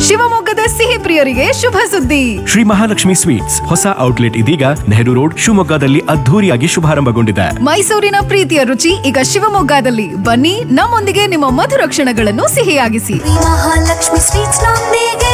ಶಿವಮೊಗ್ಗದ ಸಿಹಿ ಪ್ರಿಯರಿಗೆ ಶುಭ ಸುದ್ದಿ ಶ್ರೀ ಮಹಾಲಕ್ಷ್ಮಿ ಸ್ವೀಟ್ಸ್ ಹೊಸ ಔಟ್ಲೆಟ್ ಇದೀಗ ನೆಹರು ರೋಡ್ ಶಿವಮೊಗ್ಗದಲ್ಲಿ ಅದ್ಧೂರಿಯಾಗಿ ಶುಭಾರಂಭಗೊಂಡಿದೆ ಮೈಸೂರಿನ ಪ್ರೀತಿಯ ರುಚಿ ಈಗ ಶಿವಮೊಗ್ಗದಲ್ಲಿ ಬನ್ನಿ ನಮ್ಮೊಂದಿಗೆ ನಿಮ್ಮ ಮಧುರ ಕ್ಷಣಗಳನ್ನು ಸಿಹಿಯಾಗಿಸಿ ಮಹಾಲಕ್ಷ್ಮಿ ಸ್ವೀಟ್ಸ್ ನೊಂದಿಗೆ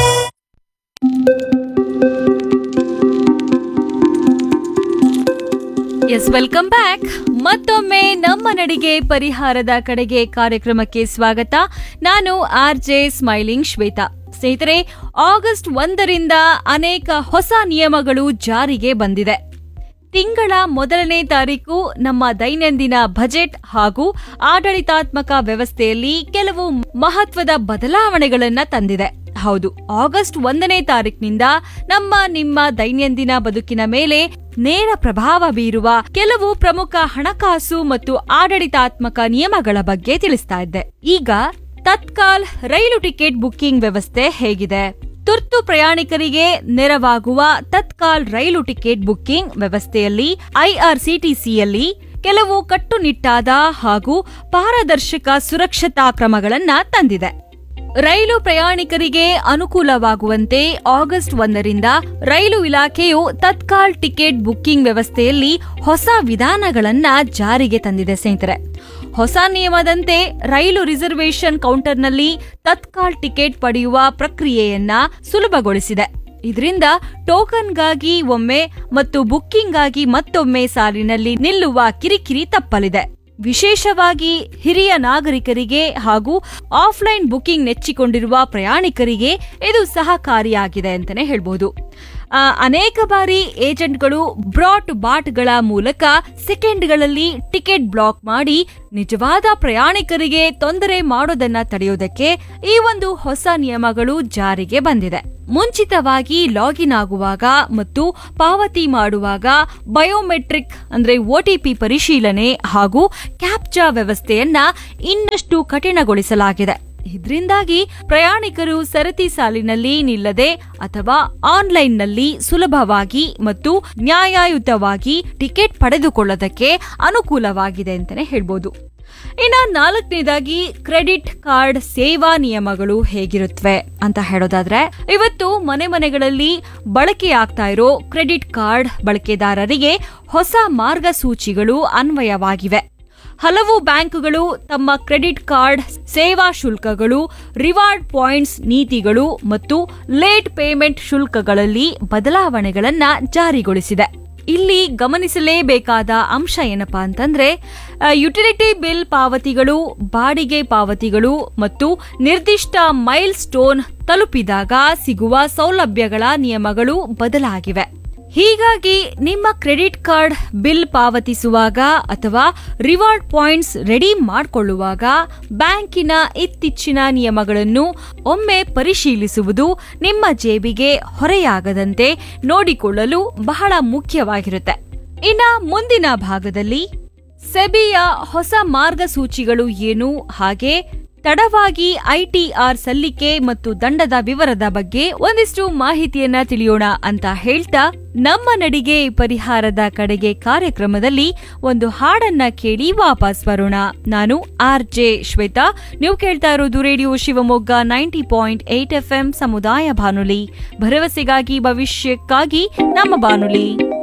ಎಸ್ ವೆಲ್ಕಮ್ ಬ್ಯಾಕ್ ಮತ್ತೊಮ್ಮೆ ನಮ್ಮ ನಡಿಗೆ ಪರಿಹಾರದ ಕಡೆಗೆ ಕಾರ್ಯಕ್ರಮಕ್ಕೆ ಸ್ವಾಗತ ನಾನು ಆರ್ ಜೆ ಸ್ಮೈಲಿಂಗ್ ಶ್ವೇತಾ ಸ್ನೇಹಿತರೆ ಆಗಸ್ಟ್ ಒಂದರಿಂದ ಅನೇಕ ಹೊಸ ನಿಯಮಗಳು ಜಾರಿಗೆ ಬಂದಿದೆ ತಿಂಗಳ ಮೊದಲನೇ ತಾರೀಕು ನಮ್ಮ ದೈನಂದಿನ ಬಜೆಟ್ ಹಾಗೂ ಆಡಳಿತಾತ್ಮಕ ವ್ಯವಸ್ಥೆಯಲ್ಲಿ ಕೆಲವು ಮಹತ್ವದ ಬದಲಾವಣೆಗಳನ್ನ ತಂದಿದೆ ಹೌದು ಆಗಸ್ಟ್ ಒಂದನೇ ತಾರೀಕಿನಿಂದ ನಮ್ಮ ನಿಮ್ಮ ದೈನಂದಿನ ಬದುಕಿನ ಮೇಲೆ ನೇರ ಪ್ರಭಾವ ಬೀರುವ ಕೆಲವು ಪ್ರಮುಖ ಹಣಕಾಸು ಮತ್ತು ಆಡಳಿತಾತ್ಮಕ ನಿಯಮಗಳ ಬಗ್ಗೆ ತಿಳಿಸ್ತಾ ಇದ್ದೆ ಈಗ ತತ್ಕಾಲ್ ರೈಲು ಟಿಕೆಟ್ ಬುಕ್ಕಿಂಗ್ ವ್ಯವಸ್ಥೆ ಹೇಗಿದೆ ತುರ್ತು ಪ್ರಯಾಣಿಕರಿಗೆ ನೆರವಾಗುವ ತತ್ಕಾಲ್ ರೈಲು ಟಿಕೆಟ್ ಬುಕ್ಕಿಂಗ್ ವ್ಯವಸ್ಥೆಯಲ್ಲಿ ಐಆರ್ಸಿಟಿಸಿಯಲ್ಲಿ ಕೆಲವು ಕಟ್ಟುನಿಟ್ಟಾದ ಹಾಗೂ ಪಾರದರ್ಶಕ ಸುರಕ್ಷತಾ ಕ್ರಮಗಳನ್ನ ತಂದಿದೆ ರೈಲು ಪ್ರಯಾಣಿಕರಿಗೆ ಅನುಕೂಲವಾಗುವಂತೆ ಆಗಸ್ಟ್ ಒಂದರಿಂದ ರೈಲು ಇಲಾಖೆಯು ತತ್ಕಾಲ್ ಟಿಕೆಟ್ ಬುಕ್ಕಿಂಗ್ ವ್ಯವಸ್ಥೆಯಲ್ಲಿ ಹೊಸ ವಿಧಾನಗಳನ್ನ ಜಾರಿಗೆ ತಂದಿದೆ ಸ್ನೇಹಿತರೆ ಹೊಸ ನಿಯಮದಂತೆ ರೈಲು ರಿಸರ್ವೇಶನ್ ಕೌಂಟರ್ನಲ್ಲಿ ತತ್ಕಾಲ್ ಟಿಕೆಟ್ ಪಡೆಯುವ ಪ್ರಕ್ರಿಯೆಯನ್ನ ಸುಲಭಗೊಳಿಸಿದೆ ಇದರಿಂದ ಟೋಕನ್ಗಾಗಿ ಒಮ್ಮೆ ಮತ್ತು ಬುಕ್ಕಿಂಗ್ಗಾಗಿ ಮತ್ತೊಮ್ಮೆ ಸಾಲಿನಲ್ಲಿ ನಿಲ್ಲುವ ಕಿರಿಕಿರಿ ತಪ್ಪಲಿದೆ ವಿಶೇಷವಾಗಿ ಹಿರಿಯ ನಾಗರಿಕರಿಗೆ ಹಾಗೂ ಆಫ್ಲೈನ್ ಬುಕಿಂಗ್ ನೆಚ್ಚಿಕೊಂಡಿರುವ ಪ್ರಯಾಣಿಕರಿಗೆ ಇದು ಸಹಕಾರಿಯಾಗಿದೆ ಅಂತಾನೆ ಹೇಳ್ಬೋದು ಆ, ಅನೇಕ ಬಾರಿ ಏಜೆಂಟ್ಗಳು ಬ್ರಾಟ್ ಬಾಟ್ಗಳ ಮೂಲಕ ಸೆಕೆಂಡ್ಗಳಲ್ಲಿ ಟಿಕೆಟ್ ಬ್ಲಾಕ್ ಮಾಡಿ ನಿಜವಾದ ಪ್ರಯಾಣಿಕರಿಗೆ ತೊಂದರೆ ಮಾಡೋದನ್ನ ತಡೆಯೋದಕ್ಕೆ ಈ ಒಂದು ಹೊಸ ನಿಯಮಗಳು ಜಾರಿಗೆ ಬಂದಿದೆ ಮುಂಚಿತವಾಗಿ ಲಾಗಿನ್ ಆಗುವಾಗ ಮತ್ತು ಪಾವತಿ ಮಾಡುವಾಗ ಬಯೋಮೆಟ್ರಿಕ್ ಅಂದ್ರೆ ಒಟಿಪಿ ಪರಿಶೀಲನೆ ಹಾಗೂ ಕ್ಯಾಪ್ಚಾ ವ್ಯವಸ್ಥೆಯನ್ನ ಇನ್ನಷ್ಟು ಕಠಿಣಗೊಳಿಸಲಾಗಿದೆ ಇದರಿಂದಾಗಿ ಪ್ರಯಾಣಿಕರು ಸರತಿ ಸಾಲಿನಲ್ಲಿ ನಿಲ್ಲದೆ ಅಥವಾ ಆನ್ಲೈನ್ನಲ್ಲಿ ಸುಲಭವಾಗಿ ಮತ್ತು ನ್ಯಾಯಯುತವಾಗಿ ಟಿಕೆಟ್ ಪಡೆದುಕೊಳ್ಳೋದಕ್ಕೆ ಅನುಕೂಲವಾಗಿದೆ ಅಂತಾನೆ ಹೇಳ್ಬೋದು ಇನ್ನ ನಾಲ್ಕನೇದಾಗಿ ಕ್ರೆಡಿಟ್ ಕಾರ್ಡ್ ಸೇವಾ ನಿಯಮಗಳು ಹೇಗಿರುತ್ತವೆ ಅಂತ ಹೇಳೋದಾದ್ರೆ ಇವತ್ತು ಮನೆ ಮನೆಗಳಲ್ಲಿ ಬಳಕೆಯಾಗ್ತಾ ಇರೋ ಕ್ರೆಡಿಟ್ ಕಾರ್ಡ್ ಬಳಕೆದಾರರಿಗೆ ಹೊಸ ಮಾರ್ಗಸೂಚಿಗಳು ಅನ್ವಯವಾಗಿವೆ ಹಲವು ಬ್ಯಾಂಕುಗಳು ತಮ್ಮ ಕ್ರೆಡಿಟ್ ಕಾರ್ಡ್ ಸೇವಾ ಶುಲ್ಕಗಳು ರಿವಾರ್ಡ್ ಪಾಯಿಂಟ್ಸ್ ನೀತಿಗಳು ಮತ್ತು ಲೇಟ್ ಪೇಮೆಂಟ್ ಶುಲ್ಕಗಳಲ್ಲಿ ಬದಲಾವಣೆಗಳನ್ನ ಜಾರಿಗೊಳಿಸಿದೆ ಇಲ್ಲಿ ಗಮನಿಸಲೇಬೇಕಾದ ಅಂಶ ಏನಪ್ಪಾ ಅಂತಂದ್ರೆ ಆ, ಯುಟಿಲಿಟಿ ಬಿಲ್ ಪಾವತಿಗಳು ಬಾಡಿಗೆ ಪಾವತಿಗಳು ಮತ್ತು ನಿರ್ದಿಷ್ಟ ಮೈಲ್ ಸ್ಟೋನ್ ತಲುಪಿದಾಗ ಸಿಗುವ ಸೌಲಭ್ಯಗಳ ನಿಯಮಗಳು ಬದಲಾಗಿವೆ ಹೀಗಾಗಿ ನಿಮ್ಮ ಕ್ರೆಡಿಟ್ ಕಾರ್ಡ್ ಬಿಲ್ ಪಾವತಿಸುವಾಗ ಅಥವಾ ರಿವಾರ್ಡ್ ಪಾಯಿಂಟ್ಸ್ ರೆಡಿ ಮಾಡಿಕೊಳ್ಳುವಾಗ ಬ್ಯಾಂಕಿನ ಇತ್ತೀಚಿನ ನಿಯಮಗಳನ್ನು ಒಮ್ಮೆ ಪರಿಶೀಲಿಸುವುದು ನಿಮ್ಮ ಜೇಬಿಗೆ ಹೊರೆಯಾಗದಂತೆ ನೋಡಿಕೊಳ್ಳಲು ಬಹಳ ಮುಖ್ಯವಾಗಿರುತ್ತೆ ಇನ್ನ ಮುಂದಿನ ಭಾಗದಲ್ಲಿ ಸೆಬಿಯ ಹೊಸ ಮಾರ್ಗಸೂಚಿಗಳು ಏನು ಹಾಗೆ ತಡವಾಗಿ ಐಟಿಆರ್ ಸಲ್ಲಿಕೆ ಮತ್ತು ದಂಡದ ವಿವರದ ಬಗ್ಗೆ ಒಂದಿಷ್ಟು ಮಾಹಿತಿಯನ್ನ ತಿಳಿಯೋಣ ಅಂತ ಹೇಳ್ತಾ ನಮ್ಮ ನಡಿಗೆ ಪರಿಹಾರದ ಕಡೆಗೆ ಕಾರ್ಯಕ್ರಮದಲ್ಲಿ ಒಂದು ಹಾಡನ್ನ ಕೇಳಿ ವಾಪಸ್ ಬರೋಣ ನಾನು ಆರ್ ಜೆ ಶ್ವೇತಾ ನೀವು ಕೇಳ್ತಾ ಇರೋದು radio Shivamogga ninety point eight F ಸಮುದಾಯ ಬಾನುಲಿ ಭರವಸೆಗಾಗಿ ಭವಿಷ್ಯಕ್ಕಾಗಿ ನಮ್ಮ ಬಾನುಲಿ